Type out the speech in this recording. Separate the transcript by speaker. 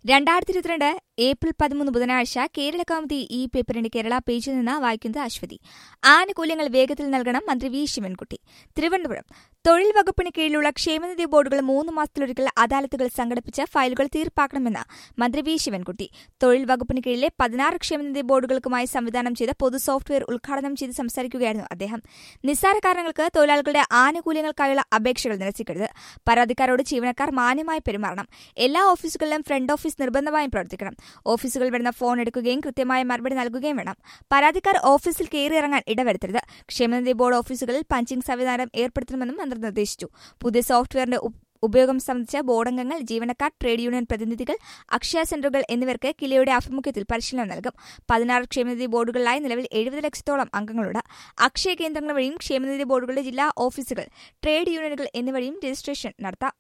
Speaker 1: രണ്ടായിരത്തി ഇരുപത്തിരണ്ട് ഏപ്രിൽ പതിമൂന്ന് ബുധനാഴ്ച കേരള കൗമുദി ഈ പേപ്പറിന്റെ കേരള പേജിൽ നിന്ന് വായിക്കുന്നത് അശ്വതി ആനുകൂല്യങ്ങൾ വേഗത്തിൽ നൽകണം മന്ത്രി വി ശിവൻകുട്ടി തിരുവനന്തപുരം തൊഴിൽ വകുപ്പിന് കീഴിലുള്ള ക്ഷേമനിധി ബോർഡുകൾ മൂന്ന് മാസത്തിലൊരിക്കൽ അദാലത്തുകൾ സംഘടിപ്പിച്ച് ഫയലുകൾ തീർപ്പാക്കണമെന്ന് മന്ത്രി വി ശിവൻകുട്ടി തൊഴിൽ വകുപ്പിന് കീഴിലെ പതിനാറ് ക്ഷേമനിധി ബോർഡുകൾക്കുമായി സംവിധാനം ചെയ്ത പൊതു സോഫ്റ്റ്വെയർ ഉദ്ഘാടനം ചെയ്ത് സംസാരിക്കുകയായിരുന്നു അദ്ദേഹം നിസ്സാര കാരണങ്ങൾക്ക് തൊഴിലാളികളുടെ ആനുകൂല്യങ്ങൾക്കായുള്ള അപേക്ഷകൾ നിരസിക്കരുത് പരാതിക്കാരോട് ജീവനക്കാർ മാന്യമായി പെരുമാറണം എല്ലാ ഓഫീസുകളിലും ഫ്രണ്ട് ഓഫീസ് നിർബന്ധമായും പ്രവർത്തിക്കണം ഓഫീസുകൾ വരുന്ന ഫോൺ എടുക്കുകയും കൃത്യമായ മറുപടി നൽകുകയും വേണം പരാതിക്കാർ ഓഫീസിൽ കയറിയിറങ്ങാൻ ഇടവരുത്തരുത് ക്ഷേമനിധി ബോർഡ് ഓഫീസുകളിൽ പഞ്ചിംഗ് സംവിധാനം ഏർപ്പെടുത്തണമെന്നും മന്ത്രി നിർദ്ദേശിച്ചു പുതിയ സോഫ്റ്റ്വെയറിന്റെ ഉപ- ഉപയോഗം സംബന്ധിച്ച ബോർഡംഗങ്ങൾ ജീവനക്കാർ ട്രേഡ് യൂണിയൻ പ്രതിനിധികൾ അക്ഷയ സെന്ററുകൾ എന്നിവർക്ക് കിലയുടെ ആഭിമുഖ്യത്തിൽ പരിശീലനം നൽകും പതിനാറ് ക്ഷേമനിധി ബോർഡുകളിലായി നിലവിൽ എഴുപത് ലക്ഷത്തോളം അംഗങ്ങളുണ്ട് അക്ഷയ കേന്ദ്രങ്ങൾ വഴിയും ക്ഷേമനിധി ബോർഡുകളുടെ ജില്ലാ ഓഫീസുകൾ ട്രേഡ് യൂണിയനുകൾ എന്നിവ വഴിയും രജിസ്ട്രേഷൻ നടത്താം